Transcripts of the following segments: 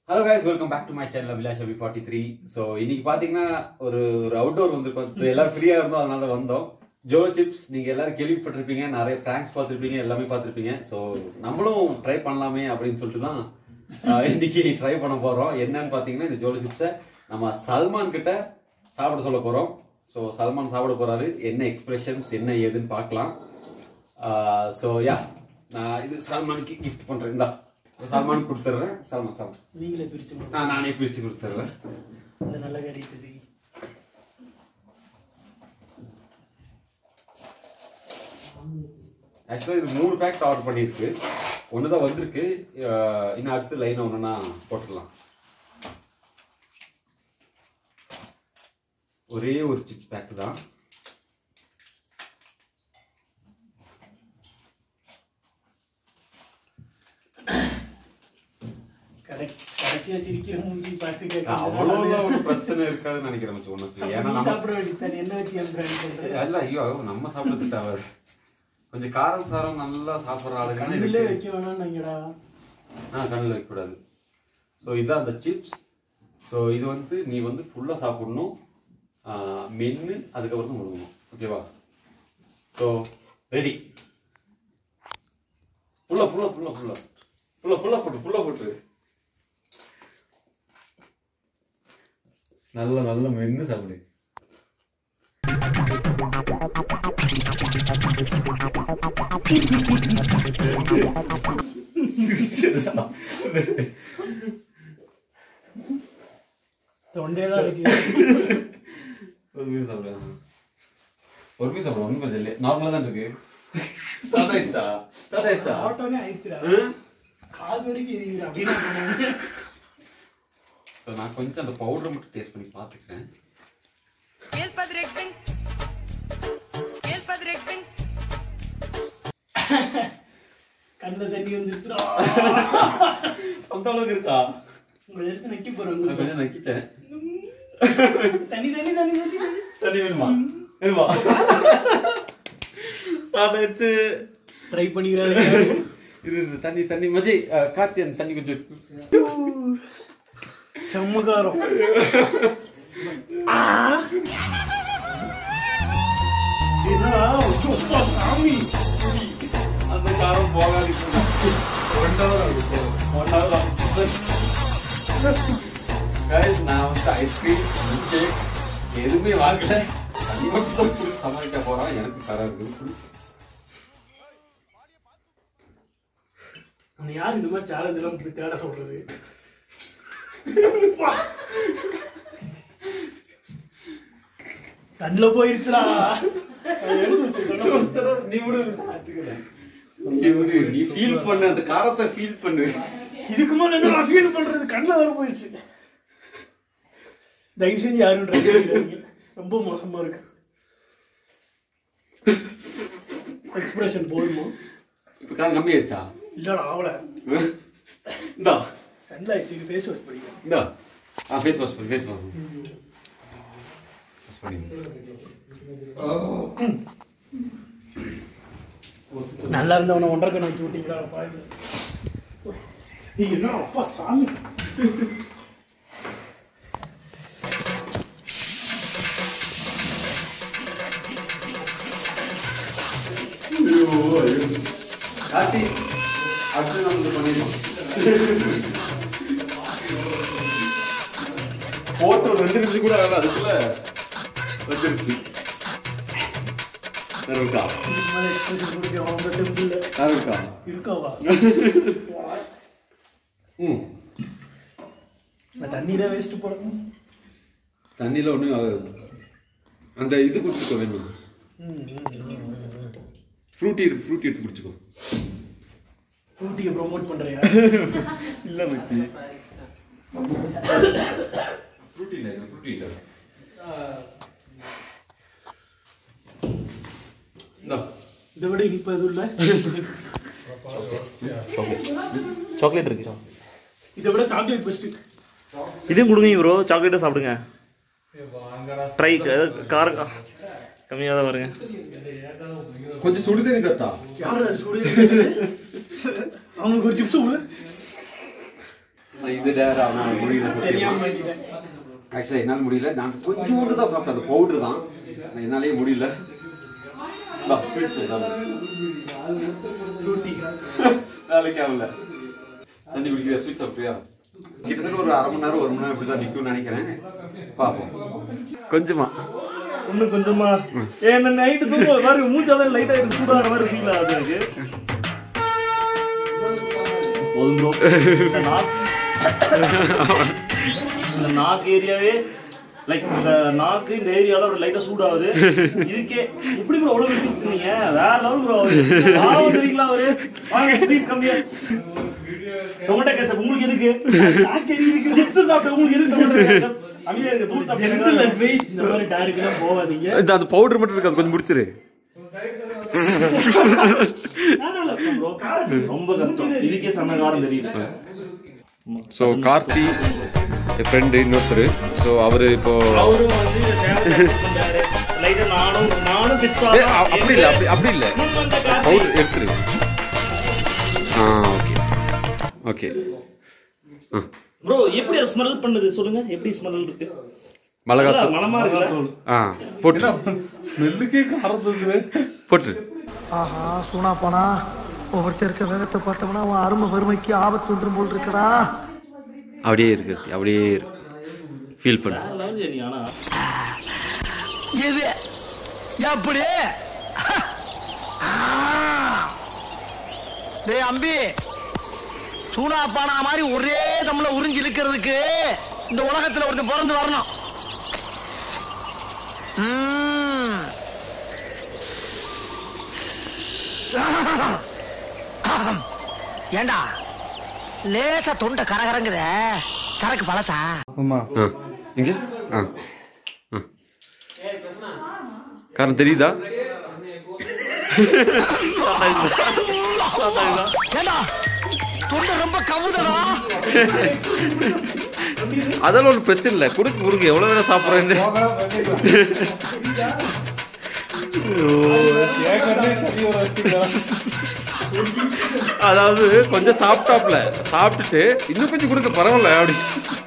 Hello guys welcome back to my channel Abhilash Abhi forty three so இன்னைக்கு பார்த்தீங்கன்னா ஒரு ஒரு அவுட்டோர் வந்திருக்கோம் So, எல்லாரும் ஃப்ரீயாக இருந்தோம் அதனால வந்தோம் ஜோ சிப்ஸ் நீங்கள் எல்லாரும் கேள்விப்பட்டிருப்பீங்க நிறைய ப்ராங்க்ஸ் பார்த்துருப்பீங்க எல்லாமே பார்த்துருப்பீங்க ஸோ நம்மளும் ட்ரை பண்ணலாமே அப்படின்னு சொல்லிட்டு தான் ஆஹ், இன்னைக்கு ட்ரை பண்ண போகிறோம் என்னன்னு பார்த்தீங்கன்னா இந்த ஜோலோ சிப்ஸை நம்ம சல்மான் கிட்ட சாப்பிட சொல்ல போகிறோம் ஸோ சல்மான் சாப்பிட போகிறாரு என்ன எக்ஸ்பிரஷன்ஸ் என்ன ஏதுன்னு பார்க்கலாம் ஸோ யா நான் இது சல்மானுக்கு கிஃப்ட் பண்ணுறேன் இந்தா சல்மானுக்கு கொடுத்துட்றேன் சல்மான் சல்மான் நீங்களே பிரிச்சு கொடுங்க. நான் நானே பிரிச்சு கொடுத்துட்றேன் இந்த நல்ல காரியத்தை செய். ஆக்சுவலாக இது மூணு பேக் ஆர்டர் பண்ணியிருக்கு ஒன்று தான் வந்திருக்கு அஹ் இன்னும் அடுத்து லைன் ஒன்றுனா போட்டுடலாம் ஒரே ஒரு சிப்ஸ் பேக் தான் கரெக்ட். கடைசியா சிரிக்கிற மூஞ்சி பார்த்து கேட்க அவ்வளோதான் ஒரு பிரச்சனை இருக்காதுன்னு நினைக்கிறேன் மச்சி உனக்கு ஏன்னா நீ நம்ம சாப்பிட வேண்டியதுதானே, என்ன வச்சு அனுப்புறான்னு சொல்றேன். அல்ல ஐயோ நம்ம சாப்பிட செட் ஆகாது கொஞ்சம் காரம் சாரம் நல்லா சாப்பிட்ற ஆளுங்கன்னா கண்ணுலே இதுக்கு- வைக்க வேணாம்னாங்கடா. ஆ கண்ணில் வைக்கக்கூடாது ஸோ இதான் அந்த சிப்ஸ் ஸோ இது வந்து நீ வந்து ஃபுல்லாக சாப்பிடணும் மென்று அதுக்கப்புறம் தான் முழுங்கணும் ஓகேவா ஸோ ரெடி ஃபுல்லாக ஃபுல்லாக ஃபுல்லாக ஃபுல்லாக ஃபுல்லாக ஃபுல்லாக போட்டு ஃபுல்லாக போட்டு நல்ல நல்ல மென்று சாப்பிடு தொண்டையெல்லாம் இருக்கு. ஒரு மீன் சாப்பிடுறேன் ஒரு மீன் சாப்பிடுறேன் ஒன்றும் கொஞ்சம் இல்லை நார்மலாக தான் இருக்கு ஸ்டார்ட் ஆயிடுச்சா ஸ்டார்ட் ஆயிடுச்சா சாப்பிட்டோன்னே ஆயிடுச்சுடா. காது வரைக்கும் எரியுதுடா. அப்படியே நான் பண்ணுவேன். ஸோ நான் கொஞ்சம் அந்த பவுடரை மட்டும் டேஸ்ட் பண்ணி பார்த்துக்கிறேன் Ele para direito bem. Ele para direito bem. கண்ணுல தண்ணி வந்துருச்சுடா. அந்த அளவுக்கு இருக்கா உங்களை எடுத்து நக்கி போறேன் நான் கொஞ்சம். கொஞ்சம் நக்கிட்டேன் தண்ணி தண்ணி தண்ணி தண்ணி தண்ணி. தண்ணி வேணுமா வேணுமா ஸ்டார்ட் ஆயிடுச்சு ட்ரை பண்ணிக்கிறாரு இது இது, தண்ணி தண்ணி மஜி கார்த்தி அந்த தண்ணி கொஞ்சம் எடுத்து. செம்மகாரம் என்னடா ஐயோ, அப்பா, சாமி அந்த காரம் போகாது ஒன் ஹவர் ஆகும் ஒன் ஹவர் ஆகும் கைஸ் நான் வந்து ஐஸ்கிரீம் மில்க் ஷேக் எதுவுமே வாங்கல தண்ணி மட்டும் தான் குடிச்சு சமாளிக்க போறோம் எனக்கு தர இருக்கு உன்னை யார் இந்த மாதிரி சேலஞ்ச் எல்லாம் இப்படி தேட சொல்றது கண்ணுல போயிருச்சுடா அதை எடுத்து வச்சிருக்கணும். நீ விடு நீ விடு நீ ஃபீல் பண்ணு அந்த காரத்தை ஃபீல் பண்ணு இதுக்கு மேல என்ன ஃபீல் பண்றது கண்ணுல வர போயிருச்சு தயவு செஞ்சு யாரும் try பண்ணிடாதீங்க. ரொம்ப மோசமா இருக்கு எக்ஸ்பிரஷன் போதுமா இப்போ காரம் கம்மி ஆயிடுச்சா இல்லடா ஆவல இந்தா கண்ணில் ஆயிடுச்சு ஃபேஸ் வாஷ் பண்ணிக்கிறேன் இந்தா ஆ ஃபேஸ் வாஷ் பண்ணி ஃபேஸ் வாஷ் வாஷ் பண்ணி நல்லா இருந்தவனை ஒன்றரை கண்ணு வச்சு விட்டீங்களா பாருங்க ஏய் என்ன அப்பா சாமி கார்த்தி அடுத்து நம்ம பண்ணிடலாம் போட்டு ஒரு ரெண்டு நிமிஷம் கூட ஆகல அதுக்குள்ள வந்துருச்சு நல்லா இருக்கா இதுக்கு மேலே எக்ஸ்பிரஷன் கொடுக்க அவங்க டெம்பிள் நல்லா இருக்கா இருக்காவா ம் நான் தண்ணீரே வேஸ்ட் போடணும் தண்ணியில் ஒன்றும் ஆகாது அந்த இது குடிச்சுக்கோ வேணும் ஃப்ரூட்டி இருக்கு ஃப்ரூட்டி எடுத்து குடிச்சுக்கோ ஃப்ரூட்டியை ப்ரோமோட் பண்ணுறியா இல்லை மச்சி ஃப்ரூட்டி இல்லை ஃப்ரூட்டி இல்லை இந்தா இதை விட இனிப்பு எதுவும் இல்லை சாக்லேட் இருக்கு இதை விட சாக்லேட் பெஸ்ட்டு இதையும் கொடுங்க ப்ரோ சாக்லேட்டும் சாப்பிடுங்க ட்ரை காரம் கம்மியாக தான் வருங்க கொஞ்சம் சுடு தண்ணி தத்தா யார் அது சுடு அவங்களுக்கு ஒரு சிப்ஸ் கொடு இது டேர் அவனால் முடியல சத்தியமா தெரியாம பண்ணிட்டேன் ஆக்சுவலாக என்னால் முடியல நான் கொஞ்சோண்டு தான் சாப்பிட்டேன் அந்த பவுட்ரு தான் நான் என்னாலேயே முடியல வா, sweet sweet சாப்பிடு. வேலைக்கு ஆகல தண்ணி குடிக்கிற ஸ்வீட் சாப்பிட்டியா கிட்டத்தட்ட ஒரு அரை மணி நேரம் ஒரு மணி நேரம் இப்படி தான் நிற்கும்னு நினைக்கிறேன் பார்ப்போம் கொஞ்சமா இன்னும் கொஞ்சமா என்ன நைட்டு தூங்க மாதிரி மூச்சாவே லைட்டா எனக்கு சூடாகிற மாதிரி ஃபீல் ஆகுது எனக்கு போதும் bro. இந்த நாக்கு இந்த நாக்கு ஏரியாவே லைக் இந்த நாக்கு இந்த ஏரியால ஒரு லைட்டா சூடாகுது இதுக்கே எப்படி ப்ரோ அவ்வளவு பீஸ் நீங்க வேற லெவல் ப்ரோ ஆவும் தெரியுங்களா அவரு வாங்க ப்ளீஸ் கம்மியா டொமேட்டோ கேச்சப் உங்களுக்கு எதுக்கு சிப்ஸ் சாப்பிட்டு உங்களுக்கு எதுக்கு டொமேட்டோ கேச்சப் அமைதியா இருக்கு தூள் ஜென்டல் சாப்பிட்டு அட்வைஸ் இந்த மாதிரி டேருக்குலாம் போகாதீங்க இந்த அந்த பவுடர் மட்டும் இருக்கு அது கொஞ்சம் முடிச்சிரு கஷ்டம் bro. ரொம்ப கஷ்டம் இதுக்கே செம்ம காரம் தெரியுது ஸோ கார்த்தி என் ஃப்ரெண்டு இன்னொருத்தர் ஸோ அவர் இப்போ அவரும் வந்து இதை தேவை பண்றாரு லைட்டா நானும் நானும் பிஸ்தா ஏ, அ- அப்படி இல்லை அப்படி அப்படி இல்லை பவுடர் எடுத்துரு ஆ ஓகே ஓகே ஆ ப்ரோ எப்படி அது ஸ்மெல் பண்ணுது சொல்லுங்க எப்படி ஸ்மெல் இருக்கு மிளகாத்தூள் நல்லா மனமா இருக்குல்ல ஆ போட்டு ஸ்மெல்லுக்கே காரம் தூக்குது போட்டு ஆஹா சூனா போனா ஒவ்வொருத்தர் இருக்க வேகத்தை பார்த்தோம்னா அவன் அருமை வறுமைக்கு ஆபத்து வந்துடும் போல் இருக்கடா அப்படியே இருக்கு அப்படியே இருக்கு ஃபீல் பண்ணு லவ் நீ ஆனா எது எப்படி டேய் அம்பி சூனா பானா மாதிரி ஒரே தம்ல உறிஞ்சு இழுக்கிறதுக்கு இந்த உலகத்துல ஒருத்தன் பிறந்து வரணும் ம். ஏண்டா லேசா தொண்டை கரகரங்குத சரக்கு பழசா ஆமா ஆ இங்கே ஆ ஆ காரணம் தெரியுதா ஏண்டா தொண்டை ரொம்ப கவுதடா அதெல்லாம் ஒன்றும் பிரச்சனை இல்லை கொடுக்க கொடுங்க எவ்வளோ வேணா சாப்பிட்றேன்னு கேட்கறதே தனி ஒரு வச்சுக்கலாம் அதாவது கொஞ்சம் சாப்பிட்டாப்ல சாப்பிட்டுட்டு இன்னும் கொஞ்சம் கொடுக்க பரவாயில்ல அப்படி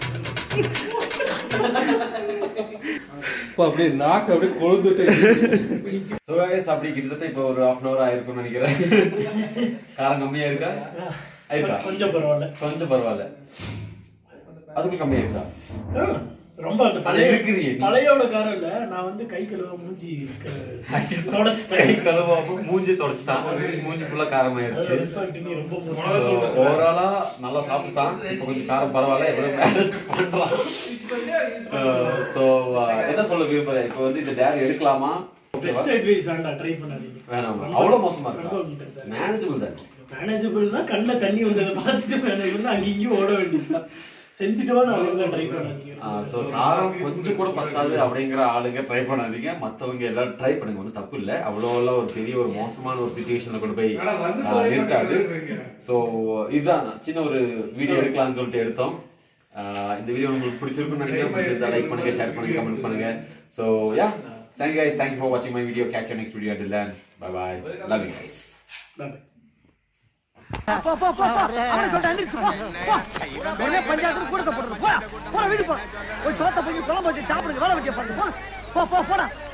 இப்போ அப்படியே நாக்கு அப்படியே கொழுந்துட்டு ஸோ கைஸ் அப்படி கிட்டத்தட்ட இப்போ ஒரு ஹாஃப் அன் ஹவர் ஆயிருக்கும்னு நினைக்கிறேன் காரம் கம்மியா இருக்கா ஆயிருக்கா கொஞ்சம் பரவாயில்ல கொஞ்சம் பரவாயில்ல அதுக்கு கம்மியாயிருச்சா ஆ, ரொம்ப அந்த அது பழைய இருக்கிறியே நீ. பழையோட காரம் இல்ல நான் வந்து கை கழுவ மூஞ்சி க- கை தொடச்சிட்டேன் கழுவாம மூஞ்சி தொடச்சிட்டான் மூஞ்சி ஃபுல்லா காரமாயிருச்சு அது in fact நீ ரொம்ப மோசமா ஓவராலா நல்லா சாப்பிட்டான் இப்போ கொஞ்சம் காரம் பரவாயில்ல எவ்வளவு மேனேஜ் பண்றான் ஸோ என்ன சொல்ல விரும்புறேன் இப்போ வந்து இந்த டேர் எடுக்கலாமா பெஸ்ட் அட்வைஸ் வேண்டாம் ட்ரை பண்ணாதீங்க வேணாமா அவ்வளவு மோசமா இருக்கா ரொம்ப மேனேஜபிள் தான் மேனேஜபிள்னா கண்ணுல தண்ணி வந்ததை பார்த்துட்டு மேனேஜபிள் அங்க இங்கேயும் ஓட வேண்டியதுதான் சென்சிட்டிவான ஆளுங்க ட்ரை பண்ணாதீங்க ஸோ காரம் கொஞ்சம் கூட பத்தாது அப்படிங்கிற ஆளுங்க ட்ரை பண்ணாதீங்க மற்றவங்க எல்லாரும் ட்ரை பண்ணுங்க ஒன்றும் தப்பு இல்லை அவ்வளோலாம் ஒரு பெரிய ஒரு மோசமான ஒரு சுச்சுவேஷனில் கொண்டு போய் ஆ, இருக்காது ஸோ இதுதான் நான் சின்ன ஒரு வீடியோ எடுக்கலாம்னு சொல்லிட்டு எடுத்தோம் ஆ, இந்த வீடியோ உங்களுக்கு பிடிச்சிருக்குன்னு நினைக்கிறேன் பிடிச்சிருந்தா லைக் பண்ணுங்க ஷேர் பண்ணுங்க கமெண்ட் பண்ணுங்க so ya thank guys thank you for watching my video catch you next video until then bye bye love you guys Bye. போ போ போ போ அவனை சொல்லிட்டு அந்திரிச்சு போ போ உடனே பஞ்சாயத்து கூட போடுறது போ போட வீடு போ போய் சோத்த போய் குழம்பு வச்சு சாப்பிடுங்க வேலை வெட்டிய பாருங்க போ போ போ போடா